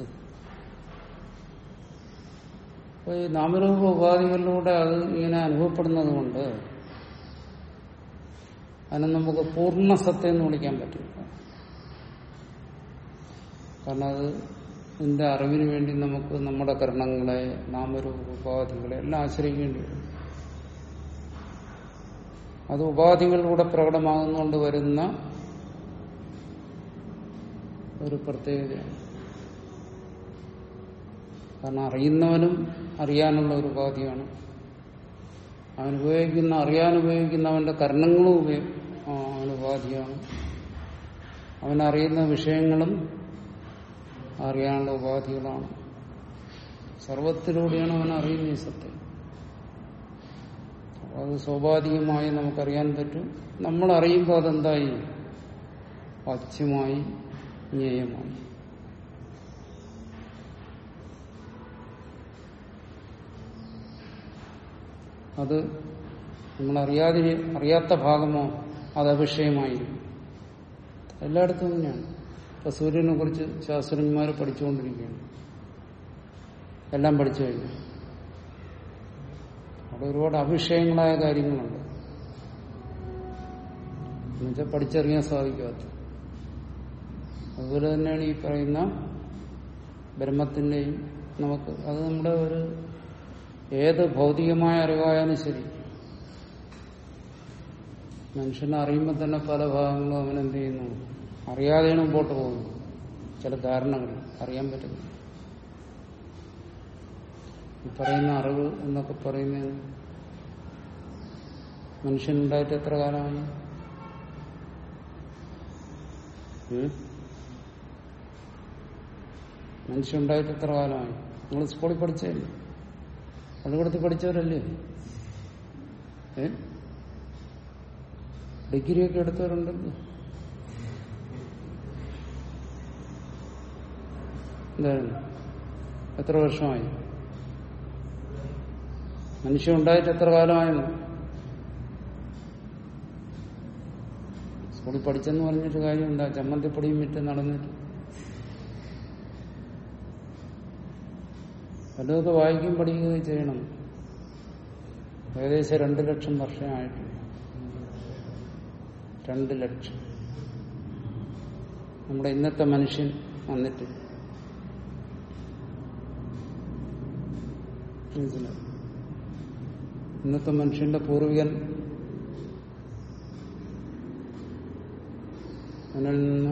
അപ്പൊ ഈ നാമരൂപ ഉപാധികളിലൂടെ അത് ഇങ്ങനെ അനുഭവപ്പെടുന്നത് കൊണ്ട് അതിനെ നമുക്ക് പൂർണ്ണ സത്യം എന്ന് വിളിക്കാൻ പറ്റില്ല കാരണം അത് ഇതിന്റെ അറിവിന് വേണ്ടി നമുക്ക് നമ്മുടെ കർണങ്ങളെ നാമരൂപ ഉപാധികളെ എല്ലാം ആശ്രയിക്കേണ്ടി വരും അത് ഉപാധികളിലൂടെ പ്രകടമാകുന്നുകൊണ്ട് വരുന്ന ഒരു പ്രത്യേകതയാണ് കാരണം അറിയുന്നവനും അറിയാനുള്ള ഒരു ഉപാധിയാണ് അവൻ ഉപയോഗിക്കുന്ന അറിയാൻ ഉപയോഗിക്കുന്നവന്റെ കർണങ്ങളും ഉപയോഗ അവൻ ഉപാധിയാണ് അവൻ അറിയുന്ന വിഷയങ്ങളും അറിയാനുള്ള ഉപാധികളാണ് സർവത്തിലൂടെയാണ് അവൻ അറിയുന്ന ഈ സത്യം അപ്പൊ അത് സ്വാഭാവികമായി നമുക്കറിയാൻ പറ്റും നമ്മൾ അറിയുമ്പോൾ അതെന്തായി വാച്യമായി ജ്ഞേയമായി അത് നമ്മൾ അറിയാതെ അറിയാത്ത ഭാഗമോ അത് അവിഷയമായിരിക്കും എല്ലായിടത്തും തന്നെയാണ് ഇപ്പൊ സൂര്യനെ കുറിച്ച് ശാസ്ത്രജ്ഞന്മാർ പഠിച്ചുകൊണ്ടിരിക്കുകയാണ് എല്ലാം പഠിച്ചു കഴിഞ്ഞു അവിടെ ഒരുപാട് അവിഷയങ്ങളായ കാര്യങ്ങളുണ്ട് എന്നുവെച്ചാൽ പഠിച്ചറിയാൻ സാധിക്കാത്ത അതുപോലെ തന്നെയാണ് ഈ പറയുന്ന ബ്രഹ്മത്തിന്റെയും നമുക്ക് അത് നമ്മുടെ ഒരു ഏത് ഭൗതികമായ അറിവായാലും ശരി മനുഷ്യനെ അറിയുമ്പോൾ തന്നെ പല ഭാഗങ്ങളും അവൻ എന്ത് ചെയ്യുന്നു അറിയാതെയാണ് മുമ്പോട്ട് പോകുന്നത് ചില ധാരണകൾ അറിയാൻ പറ്റുന്നു ഈ പറയുന്ന അറിവ് എന്നൊക്കെ പറയുന്നത് മനുഷ്യനുണ്ടായിട്ട് എത്ര കാലമായി ഉം? മനുഷ്യനുണ്ടായിട്ട് എത്ര കാലമായി നിങ്ങൾ സ്കൂളിൽ പഠിച്ചതല്ലേ പള്ളിക്കൂടത്തിൽ പഠിച്ചവരല്ലേ ഏ ഡിഗ്രിയൊക്കെ എടുത്തവരുണ്ടല്ലോ എന്തായിരുന്നു എത്ര വർഷമായി മനുഷ്യൻ ഉണ്ടായിട്ട് എത്ര കാലമായെന്ന് സ്കൂളിൽ പഠിച്ചെന്ന് പറഞ്ഞിട്ട് കാര്യം എന്താ ചമ്മന്തിപ്പൊടിയും വിറ്റ് നടന്നിട്ട് വല്ലതൊക്കെ വായിക്കും പഠിക്കുകയും ചെയ്യണം ഏകദേശം രണ്ട് ലക്ഷം വർഷമായിട്ടുണ്ട് രണ്ട് ലക്ഷം നമ്മുടെ ഇന്നത്തെ മനുഷ്യൻ വന്നിട്ട് മനസ്സിലായി ഇന്നത്തെ മനുഷ്യന്റെ പൂർവികൻ അതിൽ നിന്ന്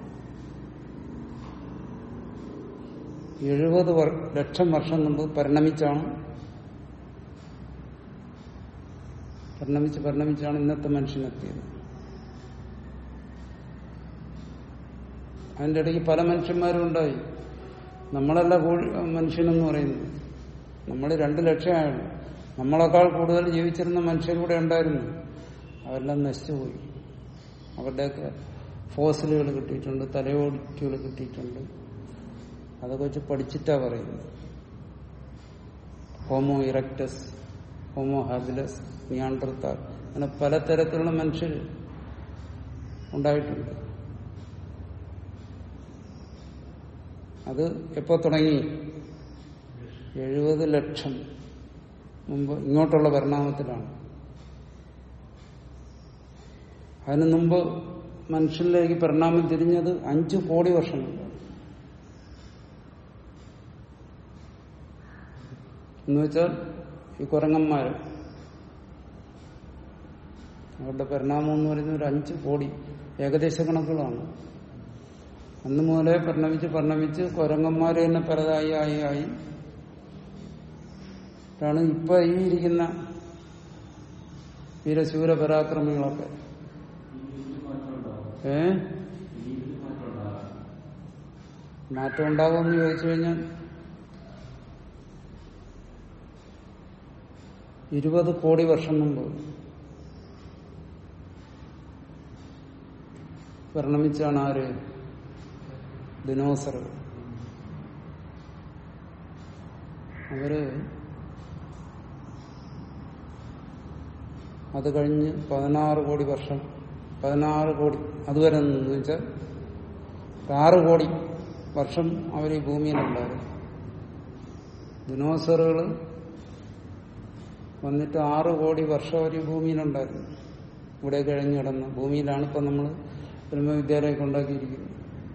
എഴുപത് ലക്ഷം വർഷം മുമ്പ് പരിണമിച്ചാണ് പരിണമിച്ച് പരിണമിച്ചാണ് ഇന്നത്തെ മനുഷ്യനെത്തിയത് അതിന്റെ ഇടയ്ക്ക് പല മനുഷ്യന്മാരും ഉണ്ടായി നമ്മളല്ല കൂടി- മനുഷ്യനെന്ന് പറയുന്നത് നമ്മൾ രണ്ട് ലക്ഷമായുള്ളൂ നമ്മളെക്കാൾ കൂടുതൽ ജീവിച്ചിരുന്ന മനുഷ്യരൂടെ ഉണ്ടായിരുന്നു അവരെല്ലാം നശിച്ചുപോയി അവരുടെയൊക്കെ ഫോസിലുകൾ കിട്ടിയിട്ടുണ്ട് തലയോടിക്കുകൾ കിട്ടിയിട്ടുണ്ട് അതൊക്കെ വെച്ച് പഠിച്ചിട്ടാ പറയുന്നത് homo erectus homo habilis Neanderthal അങ്ങനെ പലതരത്തിലുള്ള മനുഷ്യർ ഉണ്ടായിട്ടുണ്ട് അത് എപ്പോ തുടങ്ങി എഴുപത് ലക്ഷം മുമ്പ് ഇങ്ങോട്ടുള്ള പരിണാമത്തിലാണ് അതിനു മുമ്പ് മനുഷ്യനിലേക്ക് പരിണാമം തിരിഞ്ഞത് അഞ്ചു കോടി വർഷം മുമ്പ് എന്ന് വെച്ചാൽ ഈ കുരങ്ങന്മാര് അവരുടെ പരിണാമം എന്ന് പറയുന്നത് ഒരു അഞ്ച് കോടി ഏകദേശ കണക്കുകളാണ് അന്ന് മുതലേ പരിണമിച്ച് പരിണമിച്ച് കുരങ്ങന്മാര് തന്നെ പലതായി ആയി ആയി ാണ് ഇപ്പൊ ഈ ഇരിക്കുന്ന വീരശൂര പരാക്രമികളൊക്കെ ഏ മാറ്റം ഉണ്ടാകുമെന്ന് ചോദിച്ചു കഴിഞ്ഞാൽ ഇരുപത് കോടി വർഷം മുമ്പ് പരിണമിച്ചാണ് ആര് ദിനോസറുകൾ അവര് അത് കഴിഞ്ഞ് പതിനാറ് കോടി വർഷം പതിനാറ് കോടി അതുവരെ നിന്ന് വെച്ചാൽ ആറ് കോടി വർഷം അവർ ഈ ഭൂമിയിലുണ്ടായിരുന്നു ദിനോസറുകൾ വന്നിട്ട് ആറ് കോടി വർഷം അവർ ഈ ഭൂമിയിലുണ്ടായിരുന്നു ഇവിടെ കഴിഞ്ഞ് കിടന്ന് ഭൂമിയിലാണ് ഇപ്പം നമ്മൾ ബ്രഹ്മവിദ്യാലയമൊക്കെ ഉണ്ടാക്കിയിരിക്കുന്നത്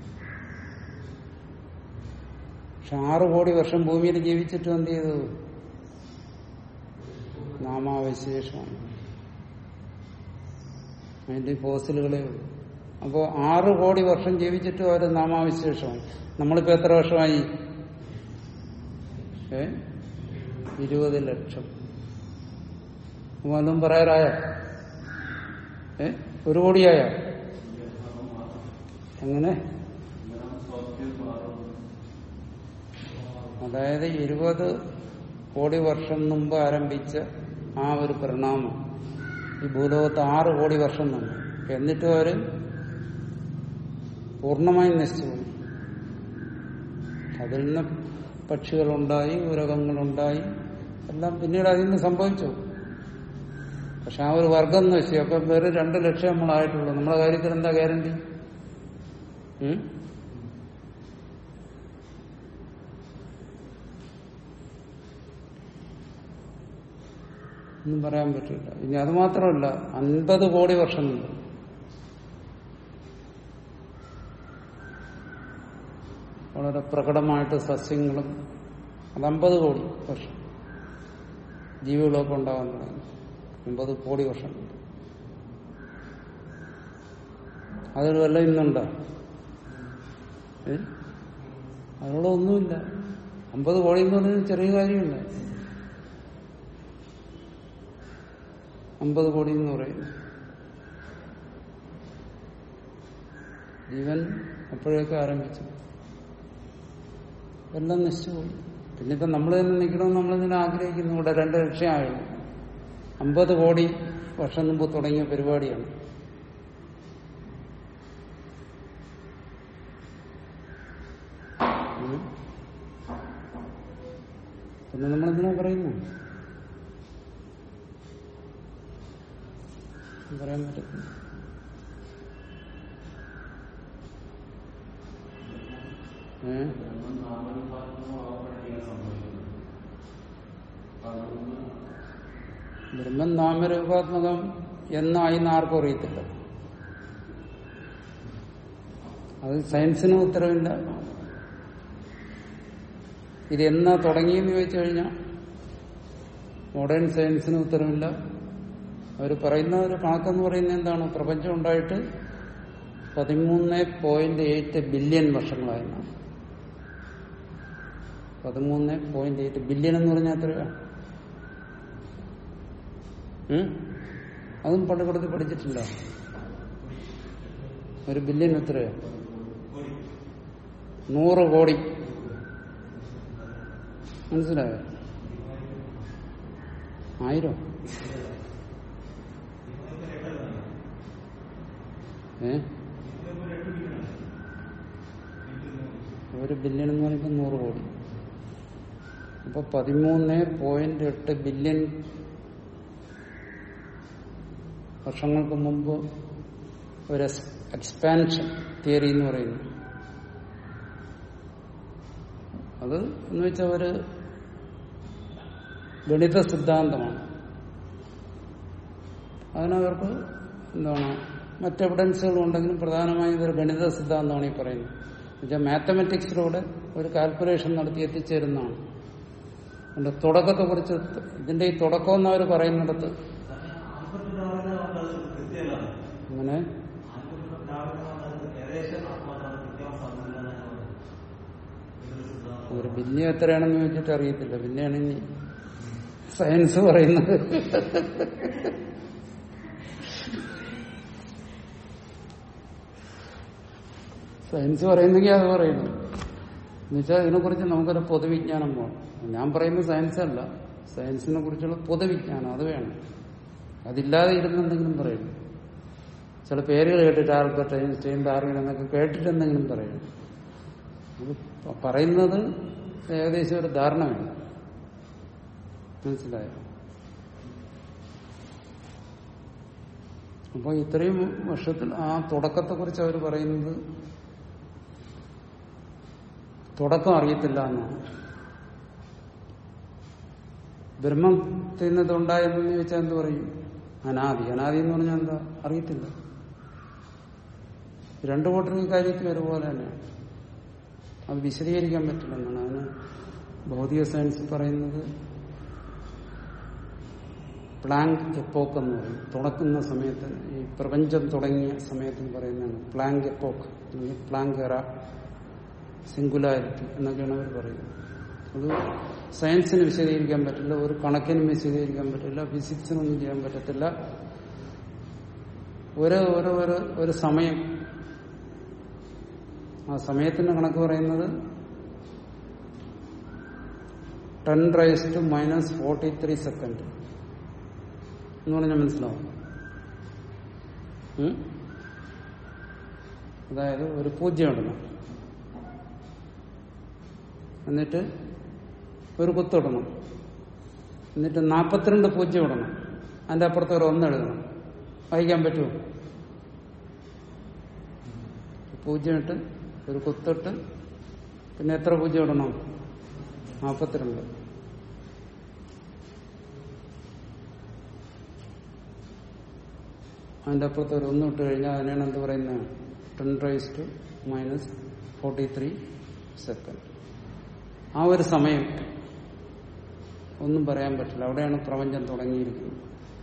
പക്ഷെ ആറ് കോടി വർഷം ഭൂമിയിൽ ജീവിച്ചിട്ട് എന്ത് ചെയ്തു നാമാവശേഷമാണ് അതിന്റെ ഫോസിലുകളേ ഉള്ളൂ അപ്പോൾ ആറ് കോടി വർഷം ജീവിച്ചിട്ട് ഒരു നാമാവിശേഷമാണ് നമ്മളിപ്പോ എത്ര വർഷമായി ഏ ഇരുപത് ലക്ഷം വല്ലതും പറയാറായ ഏ ഒരു കോടിയായ എങ്ങനെ അതായത് ഇരുപത് കോടി വർഷം മുമ്പ് ആരംഭിച്ച ആ ഒരു പരിണാമം ഈ ഭൂലോകത്ത് ആറ് കോടി വർഷം മുമ്പ് എന്നിട്ടും അവര് പൂർണ്ണമായും നശിച്ചുപോയി അതിൽ നിന്ന് പക്ഷികളുണ്ടായി ഉരകങ്ങളുണ്ടായി എല്ലാം പിന്നീട് അതിൽ നിന്ന് സംഭവിച്ചു പക്ഷെ ആ ഒരു വർഗം നശിച്ചു അപ്പൊ വേറെ രണ്ട് ലക്ഷം നമ്മളായിട്ടുള്ളൂ നമ്മുടെ കാര്യത്തിൽ എന്താ ഗ്യാരണ്ടി ഉം? ഒന്നും പറയാൻ പറ്റില്ല ഇനി അത് മാത്രമല്ല അൻപത് കോടി വർഷം മുമ്പ് വളരെ പ്രകടമായിട്ട് സസ്യങ്ങളും അത് അമ്പത് കോടി വർഷം ജീവികളൊക്കെ ഉണ്ടാകാൻ തുടങ്ങി അമ്പത് കോടി വർഷം മുമ്പ് അതൊരു വല്ല ഇന്നുണ്ടോ ഏ? അതിനുള്ള ഒന്നുമില്ല അമ്പത് കോടി എന്ന് പറയുന്നത് ചെറിയ കാര്യമില്ല അമ്പത് കോടി എന്ന് പറയുന്നു ജീവൻ അപ്പോഴേക്കും ആരംഭിച്ചു എല്ലാം നശിച്ചുപോയി പിന്നെ ഇപ്പം നമ്മൾ തന്നെ നിൽക്കണമെന്ന് നമ്മളിതിനെ ആഗ്രഹിക്കുന്നു ഇവിടെ രണ്ട് ലക്ഷമായുള്ളൂ അമ്പത് കോടി വർഷം മുമ്പ് തുടങ്ങിയ പരിപാടിയാണ് ഉം. പിന്നെ നമ്മളെന്തിനാ പറയുന്നു പറയാൻ പറ്റത്തില്ല ഏ ബ്രഹ്മൻ നാമരൂപാത്മകം എന്നായി ആർക്കും അറിയത്തില്ല അത് സയൻസിന് ഉത്തരവില്ല ഇത് എന്നാ തുടങ്ങിയെന്ന് ചോദിച്ചു കഴിഞ്ഞാൽ മോഡേൺ സയൻസിന് ഉത്തരവില്ല അവർ പറയുന്ന ഒരു കണക്കെന്ന് പറയുന്നത് എന്താണ് പ്രപഞ്ചം ഉണ്ടായിട്ട് പതിമൂന്ന് പോയിന്റ് എയ്റ്റ് ബില്യൺ വർഷങ്ങളായിരുന്നു പതിമൂന്ന് പോയിന്റ് എയ്റ്റ് ബില്യൺ എന്ന് പറഞ്ഞാൽ എത്രയാ ഉം? അതും പള്ളിക്കൂടത്തിൽ പഠിച്ചിട്ടില്ല ഒരു ബില്യൺ എത്രയാ നൂറ് കോടി മനസ്സിലായോ ആയിരം ഏ ഒരു ബില്യൺ എന്ന് പറയുമ്പോൾ നൂറ് കോടി അപ്പൊ പതിമൂന്ന് പോയിന്റ് എട്ട് ബില്യൺ വർഷങ്ങൾക്ക് മുമ്പ് ഒരു എക്സ്പാൻഷൻ തിയറി എന്ന് പറയുന്നു അത് എന്ന് വെച്ചാൽ ഒരു ഗണിത സിദ്ധാന്തമാണ് അതിനവർക്ക് എന്താണ് മറ്റ് എവിഡൻസുകളും ഉണ്ടെങ്കിലും പ്രധാനമായും ഇതൊരു ഗണിത സിദ്ധാന്തമാണ് ഈ പറയുന്നത് എന്നുവെച്ചാൽ മാത്തമെറ്റിക്സിലൂടെ ഒരു കാൽക്കുലേഷൻ നടത്തി എത്തിച്ചേരുന്നതാണ് അതിന്റെ തുടക്കത്തെ കുറിച്ച് ഇതിന്റെ ഈ തുടക്കം എന്ന് അവർ പറയുന്നിടത്ത് അങ്ങനെ ഒരു ബില്യം എത്രയാണെന്ന് ചോദിച്ചിട്ട് അറിയത്തില്ല പിന്നെയാണ് ഇനി സയൻസ് പറയുന്നത് സയൻസ് പറയുന്നെങ്കിൽ അത് പറയുന്നു എന്നുവെച്ചാൽ ഇതിനെക്കുറിച്ച് നമുക്കൊരു പൊതുവിജ്ഞാനം വേണം ഞാൻ പറയുന്നത് സയൻസ് അല്ല സയൻസിനെ കുറിച്ചുള്ള പൊതുവിജ്ഞാനം അത് വേണം അതില്ലാതെ ഇരുന്നെന്തെങ്കിലും പറയുന്നു ചില പേരുകൾ കേട്ടിട്ട് ആൽബർട്ട് ഐൻസ്റ്റൈൻ ഡാർവിൻ എന്നൊക്കെ കേട്ടിട്ട് എന്തെങ്കിലും പറയുന്നു അത് പ- പറയുന്നത് ഏകദേശം ഒരു ധാരണ വേണം മനസ്സിലായോ അപ്പോൾ ഇത്രയും വർഷത്തിൽ ആ തുടക്കത്തെക്കുറിച്ച് അവർ പറയുന്നത് തുടക്കം അറിയത്തില്ല എന്നാണ് ബ്രഹ്മത്തിൽ നിന്ന് ഉണ്ടായെന്ന് ചോദിച്ചാൽ എന്ത് പറയും അനാദി അനാദി എന്ന് പറഞ്ഞാൽ എന്താ അറിയത്തില്ല രണ്ടു കൂട്ടരും ഈ കാര്യത്തിൽ ഒരുപോലെ തന്നെയാണ് അത് വിശദീകരിക്കാൻ പറ്റില്ലെന്നാണ് അതിന് ഭൗതിക സയൻസ് പറയുന്നത് പ്ലാങ്ക് എപ്പോക്ക് എന്ന് പറയും തുടക്കുന്ന സമയത്ത് ഈ പ്രപഞ്ചം തുടങ്ങിയ സമയത്ത് പറയുന്നതാണ് പ്ലാങ്ക് എപ്പോക്ക് അല്ലെങ്കിൽ പ്ലാങ്ക് എറ സിംഗുലാരിറ്റി എന്നൊക്കെയാണ് അവർ പറയുന്നത് അത് സയൻസിന് വിശദീകരിക്കാൻ പറ്റില്ല ഒരു കണക്കിനും വിശദീകരിക്കാൻ പറ്റില്ല ഫിസിക്സിനൊന്നും ചെയ്യാൻ പറ്റത്തില്ല ഒരു ഒരു ഒരു ഒരു സമയം ആ സമയത്തിന്റെ കണക്ക് പറയുന്നത് ten raise to minus forty three second എന്ന് പറഞ്ഞാൽ മനസ്സിലാവും ഉം? അതായത് ഒരു പൂജ്യം ഇടണം എന്നിട്ട് ഒരു കുത്തിടണം എന്നിട്ട് നാൽപ്പത്തിരണ്ട് പൂജ്യം ഇടണം അതിന്റെ അപ്പുറത്ത് ഒരു ഒന്ന് എഴുതണം വായിക്കാൻ പറ്റുമോ പൂജ്യം ഇട്ട് ഒരു കുത്തിട്ട് പിന്നെ എത്ര പൂജ്യം ഇടണം നാൽപ്പത്തിരണ്ട് അതിന്റെ അപ്പുറത്ത് ഒരു ഒന്ന് ഇട്ട് കഴിഞ്ഞാൽ അതിനാണ് എന്ത് പറയുന്നത് ten raise to minus forty three second ആ ഒരു സമയം ഒന്നും പറയാൻ പറ്റില്ല അവിടെയാണ് പ്രപഞ്ചം തുടങ്ങിയിരിക്കുന്നത്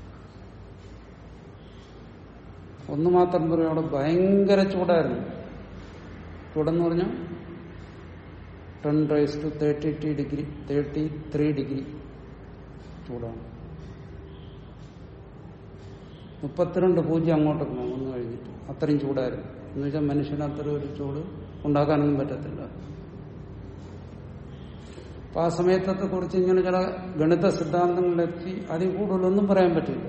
ഒന്ന് മാത്രം പറയും അവിടെ ഭയങ്കര ചൂടായിരുന്നു ചൂടെന്ന് പറഞ്ഞാൽ ten raise to thirty two degree thirty three degree ചൂടാണ് മുപ്പത്തിരണ്ട് പൂജ്യം അങ്ങോട്ട് വന്നു കഴിഞ്ഞിട്ട് അത്രയും ചൂടായിരുന്നു എന്ന് വെച്ചാൽ മനുഷ്യന് അത്ര ഒരു ചൂട് ഉണ്ടാക്കാനൊന്നും പറ്റത്തില്ല അപ്പൊ ആ സമയത്തെ കുറിച്ച് ഇങ്ങനെ ചില ഗണിത സിദ്ധാന്തങ്ങളിലെത്തി അതിൽ കൂടുതലൊന്നും പറയാൻ പറ്റില്ല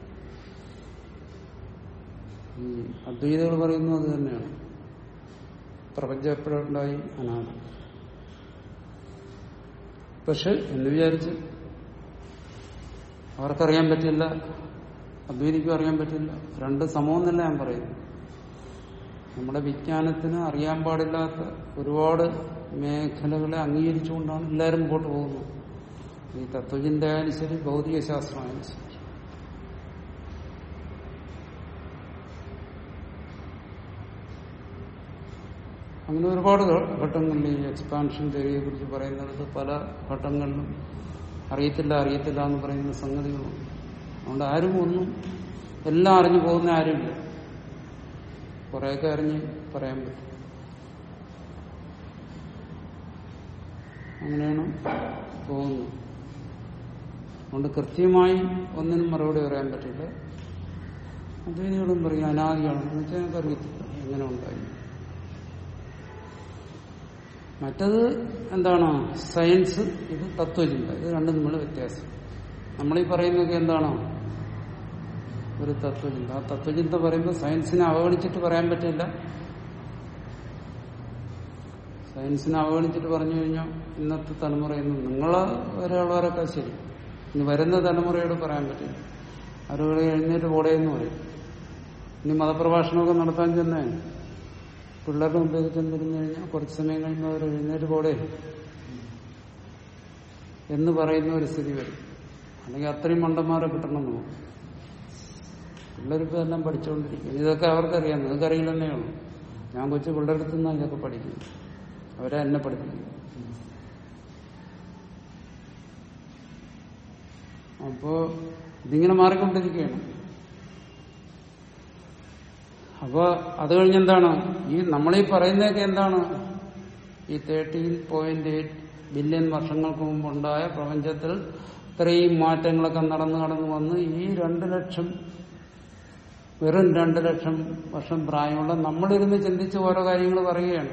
ഈ അദ്വൈതകൾ പറയുന്നത് അത് തന്നെയാണ് പ്രപഞ്ചം എപ്പോഴുണ്ടായി അനാഥം പക്ഷെ എന്ന് വിചാരിച്ച് അവർക്കറിയാൻ പറ്റില്ല അദ്വൈതിക്കും അറിയാൻ പറ്റില്ല രണ്ട് സമമെന്നല്ല ഞാൻ പറയുന്നു നമ്മുടെ വിജ്ഞാനത്തിന് അറിയാൻ പാടില്ലാത്ത ഒരുപാട് മേഖലകളെ അംഗീകരിച്ചുകൊണ്ടാണ് എല്ലാവരും മുമ്പോട്ട് പോകുന്നത് ഈ തത്വചിന്ത ആയാലും ശരി ഭൗതിക ശാസ്ത്രമായാലും ശരി അങ്ങനെ ഒരുപാട് ഘട്ടങ്ങളിൽ ഈ എക്സ്പാൻഷൻ തിയറിയെ കുറിച്ച് പറയുന്നിടത്ത് പല ഘട്ടങ്ങളിലും അറിയത്തില്ല അറിയത്തില്ല എന്ന് പറയുന്ന സംഗതികളുണ്ട് അതുകൊണ്ട് ആരും ഒന്നും എല്ലാം അറിഞ്ഞു പോകുന്ന ആരുമില്ല കുറെയൊക്കെ അറിഞ്ഞ് പറയാൻ പറ്റും അങ്ങനെയാണ് പോകുന്നത് അതുകൊണ്ട് കൃത്യമായി ഒന്നിനും മറുപടി പറയാൻ പറ്റില്ല അദ്വൈതികളും പറയും അനാദികളാണെന്ന് വെച്ചാൽ ഞങ്ങൾക്ക് അറിയത്തില്ല എങ്ങനെ ഉണ്ടായി മറ്റത് എന്താണ് സയൻസ് ഇത് തത്വചിന്ത ഇത് രണ്ടും തമ്മിൽ വ്യത്യാസം നമ്മളീ പറയുന്നതൊക്കെ എന്താണോ ഒരു തത്വചിന്ത ആ തത്വചിന്ത പറയുമ്പോൾ സയൻസിനെ അവഗണിച്ചിട്ട് പറയാൻ പറ്റില്ല സയൻസിനെ അവഗണിച്ചിട്ട് പറഞ്ഞു കഴിഞ്ഞാൽ ഇന്നത്തെ തലമുറയെന്ന് നിങ്ങളെ ഒരാളവരൊക്കെ ശരി ഇനി വരുന്ന തലമുറയോട് പറയാൻ പറ്റില്ല അവരോട് എഴുന്നേറ്റ് പോടേന്ന് പറയും ഇനി മതപ്രഭാഷണമൊക്കെ നടത്താൻ ചെന്നേ പിള്ളേരുടെ മുമ്പിൽ ചെന്നിരുന്നു കഴിഞ്ഞാൽ കുറച്ച് സമയം കഴിയുമ്പോൾ അവർ എഴുന്നേറ്റ് പോടെ എന്ന് പറയുന്ന ഒരു സ്ഥിതി വരും അല്ലെങ്കിൽ അത്രയും മണ്ടന്മാരെ കിട്ടണം നമുക്ക് പിള്ളേരിപ്പോ എല്ലാം പഠിച്ചുകൊണ്ടിരിക്കും ഇതൊക്കെ അവർക്കറിയാം നിങ്ങൾക്കറിയില്ലെന്നേ ഉള്ളൂ ഞാൻ കൊച്ചു പിള്ളേരുടെ അടുത്ത് നിന്നാണ് ഇതൊക്കെ പഠിക്കുന്നത് അവരെ എന്നെ പഠിപ്പിക്കും അപ്പോ ഇതിങ്ങനെ മാറിക്കൊണ്ടിരിക്കുകയാണ് അപ്പോ അത് കഴിഞ്ഞെന്താണ് ഈ നമ്മളീ പറയുന്നതൊക്കെ എന്താണ് ഈ തേർട്ടീൻ പോയിന്റ് എയ്റ്റ് ബില്യൺ വർഷങ്ങൾക്ക് മുമ്പുണ്ടായ പ്രപഞ്ചത്തിൽ ഇത്രയും മാറ്റങ്ങളൊക്കെ നടന്നു കടന്നു വന്ന് ഈ രണ്ട് ലക്ഷം വെറും രണ്ട് ലക്ഷം വർഷം പ്രായമുള്ള നമ്മളിരുന്ന് ചിന്തിച്ച് ഓരോ കാര്യങ്ങൾ പറയുകയാണ്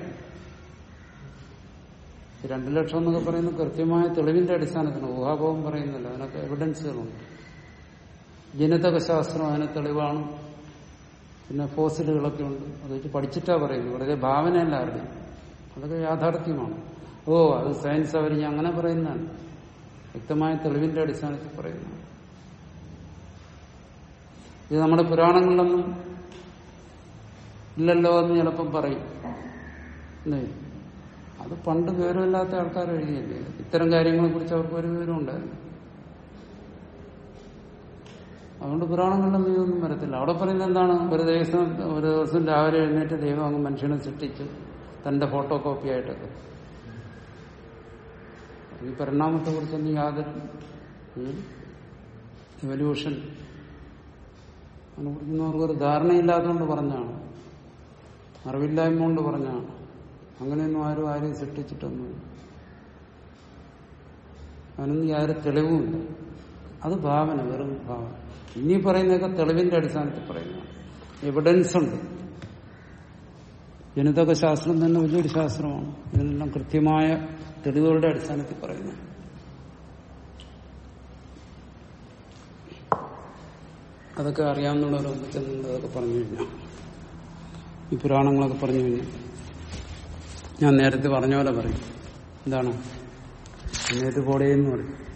ഈ രണ്ട് ലക്ഷം എന്നൊക്കെ പറയുന്നത് കൃത്യമായ തെളിവിന്റെ അടിസ്ഥാനത്തിന് ഊഹാഭവം പറയുന്നില്ല അതിനൊക്കെ എവിഡൻസുകളുണ്ട് ജനിതക ശാസ്ത്രം അതിന് തെളിവാണ് പിന്നെ ഫോസിലുകളൊക്കെ ഉണ്ട് അത് വെച്ച് പഠിച്ചിട്ടാ പറയുന്നത് വെറുതെ ഭാവനയല്ല ആരുടെ അതൊക്കെ യാഥാർത്ഥ്യമാണ് ഓ അത് സയൻസ് അവർ ഞാൻ അങ്ങനെ പറയുന്നതാണ് വ്യക്തമായ തെളിവിന്റെ അടിസ്ഥാനത്തിൽ പറയുന്നതാണ് ഇത് നമ്മുടെ പുരാണങ്ങളിലൊന്നും ഇല്ലല്ലോ എന്ന് ചിലപ്പം പറയും അല്ലേ അത് പണ്ട് വിവരമില്ലാത്ത ആൾക്കാർ എഴുതിയല്ലേ ഇത്തരം കാര്യങ്ങളെ കുറിച്ച് അവർക്ക് ഒരു വിവരം ഉണ്ടായിരുന്നു അതുകൊണ്ട് പുരാണങ്ങളിലൊന്നും ഇതൊന്നും വരത്തില്ല അവിടെ പറയുന്നത് എന്താണ് ഒരു ദിവസം ഒരു ദിവസം രാവിലെ എഴുന്നേറ്റ് ദൈവം അങ്ങ് മനുഷ്യനെ സൃഷ്ടിച്ച് തന്റെ ഫോട്ടോ കോപ്പി ആയിട്ടൊക്കെ ഈ പരിണാമത്തെ കുറിച്ചൊന്നും യാതൊരു എവല്യൂഷൻ അതിനെ കുറിച്ചൊന്നും അവർക്കൊരു ധാരണയില്ലാത്തതുകൊണ്ട് പറഞ്ഞാണ് അറിവില്ലായ്മ കൊണ്ട് പറഞ്ഞാണ് അങ്ങനെയൊന്നും ആരും ആരെയും സൃഷ്ടിച്ചിട്ടൊന്നുമില്ല അതിനൊന്നും യാതൊരു തെളിവുമില്ല അത് ഭാവന വെറും ഭാവന ഇനി പറയുന്നതൊക്കെ തെളിവിന്റെ അടിസ്ഥാനത്തിൽ പറയുന്നതാണ് എവിഡൻസ് ഉണ്ട് ജനിതക ശാസ്ത്രം തന്നെ വലിയൊരു ശാസ്ത്രമാണ് ഇതിനെല്ലാം കൃത്യമായ തെളിവുകളുടെ അടിസ്ഥാനത്തിൽ പറയുന്നു അതൊക്കെ അറിയാവുന്നവരോ ചെന്നുണ്ട് അതൊക്കെ പറഞ്ഞു കഴിഞ്ഞാൽ ഈ പുരാണങ്ങളൊക്കെ പറഞ്ഞു കഴിഞ്ഞാൽ ഞാൻ നേരത്തെ പറഞ്ഞ പോലെ പറയും എന്താണ് നേരത്തെ പോടേന്ന് പറയും